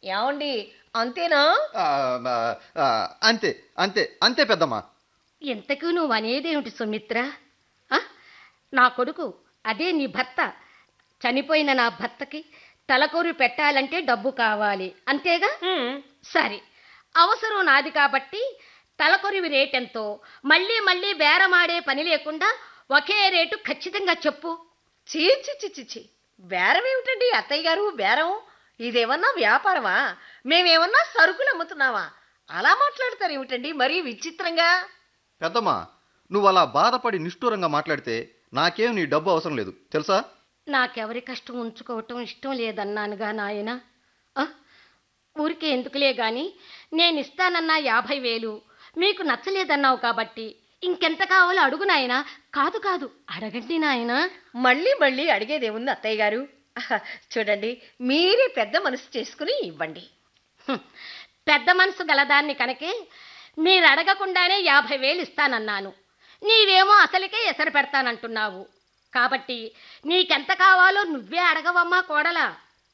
ఏమండి అంతేనా ఆ, ఆ, ఆ, అంతే అంతే అంతే పెద్దమ్మా ఇంతకు నువ్వు అనేదేమిటి సుమిత్ర ఆ? నా కొడుకు అదే నీ భర్త చనిపోయిన నా భర్తకి తలకొరి పెట్టాలంటే డబ్బు కావాలి అంతేగా హ్మ్. సరే అవసరం నాది కాబట్టి తలకొరివి రేటెంతో మళ్ళీ మళ్ళీ బేరమాడే పని లేకుండా ఒకే రేటు ఖచ్చితంగా చెప్పు చీ చి చి చి, చి బేరం ఏమిటండి అత్తయ్య గారు బేరం ఇదేమన్నా వ్యాపారమా మేమేమన్నా సరుకులు అమ్ముతున్నావా అలా మాట్లాడతారు ఏమిటండి మరీ విచిత్రంగా పెద్దమ్మా నువ్వు అలా బాధపడి నిష్ఠూరంగా మాట్లాడితే నాకేం నీ డబ్బు అవసరం లేదు తెలుసా నాకెవరి కష్టం ఉంచుకోవటం ఇష్టం లేదన్నానుగా నాయన ఆ? ఊరికే ఎందుకులే గాని నేను ఇస్తానన్నా యాభై వేలు మీకు నచ్చలేదన్నావు కాబట్టి ఇంకెంత కావాలో అడుగు నాయనా కాదు కాదు అడగండి నాయనా మళ్ళీ మళ్ళీ అడిగేదేముంది అత్తయ్య గారు ఆహా, చూడండి మీరే పెద్ద మనసు చేసుకుని ఇవ్వండి హ్మ్. పెద్ద మనసు గలదాన్ని కనుకే మీరు అడగకుండానే యాభై వేలు ఇస్తానన్నాను నీవేమో అసలుకే ఎసరు పెడతానంటున్నావు కాబట్టి నీకెంత కావాలో నువ్వే అడగవమ్మా కోడలా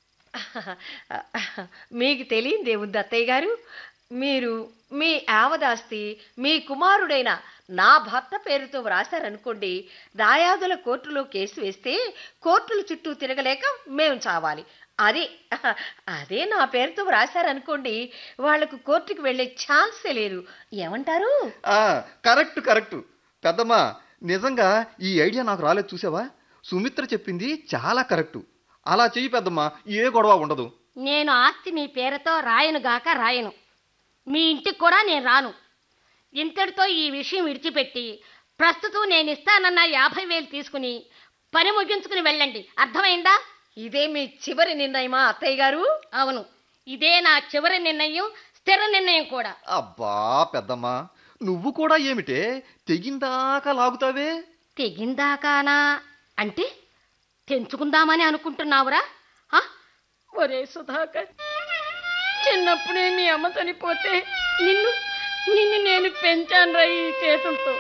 మీకు తెలియదేముంది అత్తయ్య గారు మీరు మీ ఆవదాస్తి మీ కుమారుడైన నా భర్త పేరుతో వ్రాశారనుకోండి దాయాదుల కోర్టులో కేసు వేస్తే కోర్టుల చుట్టూ తిరగలేక మేము చావాలి అదే అదే నా పేరుతో వ్రాశారనుకోండి వాళ్లకు కోర్టుకు వెళ్ళే ఛాన్సే లేదు ఏమంటారు ఆ, కరెక్ట్ కరెక్ట్ పెద్దమ్మా నిజంగా ఈ ఐడియా నాకు రాలేదు చూసావా సుమిత్ర చెప్పింది చాలా కరెక్టు అలా చెయ్యి పెద్దమ్మా ఏ గొడవ ఉండదు నేను ఆస్తి మీ పేరుతో రాయను గాక రాయను మీ ఇంటికి కూడా నేను రాను ఇంతటితో ఈ విషయం విడిచిపెట్టి ప్రస్తుతం నేను ఇస్తానన్న యాభై వేలు తీసుకుని పని ముగించుకుని వెళ్ళండి అర్థమైందా ఇదే మీ చివరి నిర్ణయమా అత్తయ్య గారు అవును ఇదే నా చివరి నిర్ణయం స్థిర నిర్ణయం కూడా అబ్బా పెద్దమ్మా నువ్వు కూడా ఏమిటే తెగిందాకా లాగుతావే తెగిందాకానా అంటే తెంచుకుందామని అనుకుంటున్నావురా ఆ? ఒరే సుధాకర్ చిన్నప్పుడే మీ అమ్మ చనిపోతే నిన్ను నిన్ను నేను పెంచానురా ఈ చేతులతో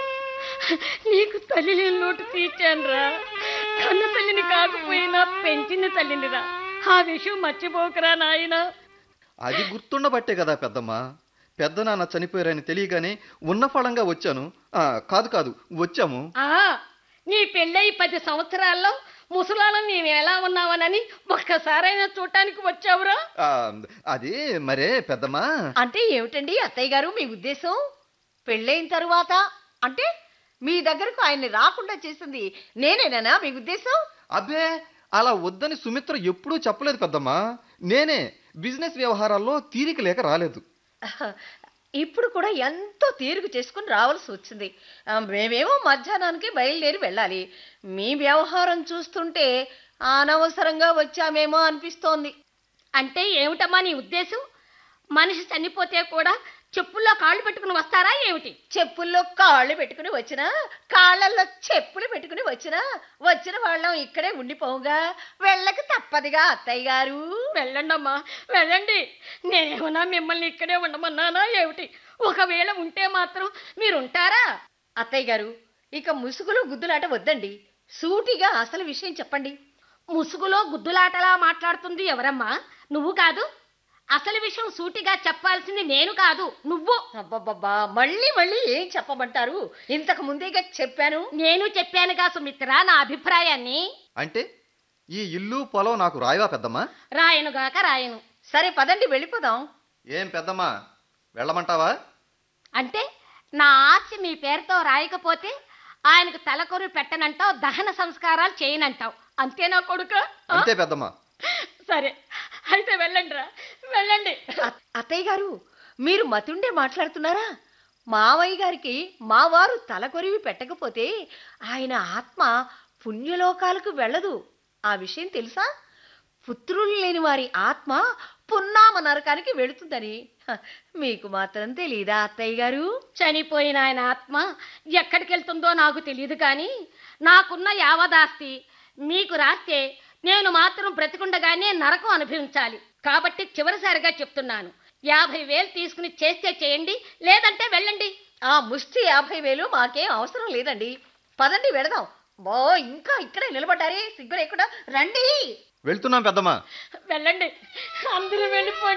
నీకు తల్లి లేని లోటు తీర్చానురా కన్న తల్లిని కాకపోయినా పెంచిన తల్లినిరా ఆ విషయం మర్చిపోకరా నాయనా అది గుర్తుండబట్టే కదా పెద్దమ్మా పెద్ద నాన్న చనిపోయారని తెలియగానే ఉన్న ఫలంగా వచ్చాను ఆ, కాదు కాదు వచ్చాము ఆ నీ పెళ్ళై పది సంవత్సరాల్లో ముసలాళ్ళం నేను ఎలా ఉన్నావనని ఒక్కసారైనా చూడటానికి వచ్చావురా ఆ, అది మరే పెద్దమ్మా అంటే ఏమిటండి అత్తయ్య గారు మీ ఉద్దేశం పెళ్ళైన తరువాత అంటే మీ దగ్గరకు ఆయన్ని రాకుండా చేసింది నేనేనా మీ ఉద్దేశం అబ్బే అలా వద్దని సుమిత్ర ఎప్పుడూ చెప్పలేదు పెద్దమ్మా నేనే బిజినెస్ వ్యవహారాల్లో తీరిక లేక రాలేదు ఇప్పుడు కూడా ఎంతో తీరుగు చేసుకుని రావాల్సి వచ్చింది ఆ, మేమేమో మధ్యాహ్నానికి బయలుదేరి వెళ్ళాలి మీ వ్యవహారం చూస్తుంటే అనవసరంగా వచ్చామేమో అనిపిస్తోంది అంటే ఏమిటమ్మా నీ ఉద్దేశం మనిషి చనిపోతే కూడా చెప్పుల్లో కాళ్ళు పెట్టుకుని వస్తారా ఏమిటి చెప్పుల్లో కాళ్ళు పెట్టుకుని వచ్చినా కాళ్ళల్లో చెప్పులు పెట్టుకుని వచ్చినా వచ్చిన వాళ్ళం ఇక్కడే ఉండిపోగా వెళ్ళక తప్పదుగా అత్తయ్య గారు వెళ్ళండమ్మా వెళ్ళండి నేనేమన్నా మిమ్మల్ని ఇక్కడే ఉండమన్నానా ఏమిటి ఒకవేళ ఉంటే మాత్రం మీరుంటారా అత్తయ్య గారు ఇక ముసుగులు గుద్దులాట వద్దండి సూటిగా అసలు విషయం చెప్పండి ముసుగులో గుద్దులాటలా మాట్లాడుతుంది ఎవరమ్మా నువ్వు కాదు అసలు విషయం సూటిగా చెప్పాల్సింది నేను కాదు నువ్వు అబ్బబ్బబ్బా మళ్ళీ మళ్ళీ ఏం చెప్పమంటారు ఇంతకు ముందేగా చెప్పాను నేను చెప్పానుగా సుమిత్ర నా అభిప్రాయాన్ని అంటే ఈ ఇల్లు పొలం నాకు రాయవా పెద్దమ్మా రాయనుగాక రాయను సరే పదండి వెళ్ళిపోదాం ఏం పెద్దమ్మా వెళ్ళమంటావా అంటే నా ఆస్తి మీ పేరుతో రాయకపోతే ఆయనకు తలకొరి పెట్టనంటావు దహన సంస్కారాలు చేయనంటావు అంతేనా కొడుక అంతే పెద్దమ్మా సరే అయితే వెళ్ళండి రా వెళ్ళండి అ- అత్తయ్య గారు మీరు మతుండే మాట్లాడుతున్నారా మావయ్య గారికి మా వారు తలకొరివి పెట్టకపోతే ఆయన ఆత్మ పుణ్యలోకాలకు వెళ్ళదు ఆ విషయం తెలుసా పుత్రులు లేని వారి ఆత్మ పున్నామ నరకానికి వెళుతుందని హ, మీకు మాత్రం తెలీదా అత్తయ్య గారు చనిపోయిన ఆయన ఆత్మ ఎక్కడికి వెళ్తుందో నాకు తెలియదు కానీ నాకున్న యావదాస్తి మీకు రాస్తే నేను మాత్రం బ్రతికుండగానే నరకం అనుభవించాలి కాబట్టి చివరిసారిగా చెప్తున్నాను యాభై వేలు తీసుకుని చేస్తే చేయండి లేదంటే వెళ్ళండి ఆ ముష్టి యాభై వేలు మాకేం అవసరం లేదండి పదండి వెడదాం బో ఇంకా ఇక్కడే నిలబడ్డారే సిగ్గు లేకుండా రండి వెళ్తున్నాం పెద్దమ్మా వెళ్ళండి అందరూ వెళ్ళిపోండి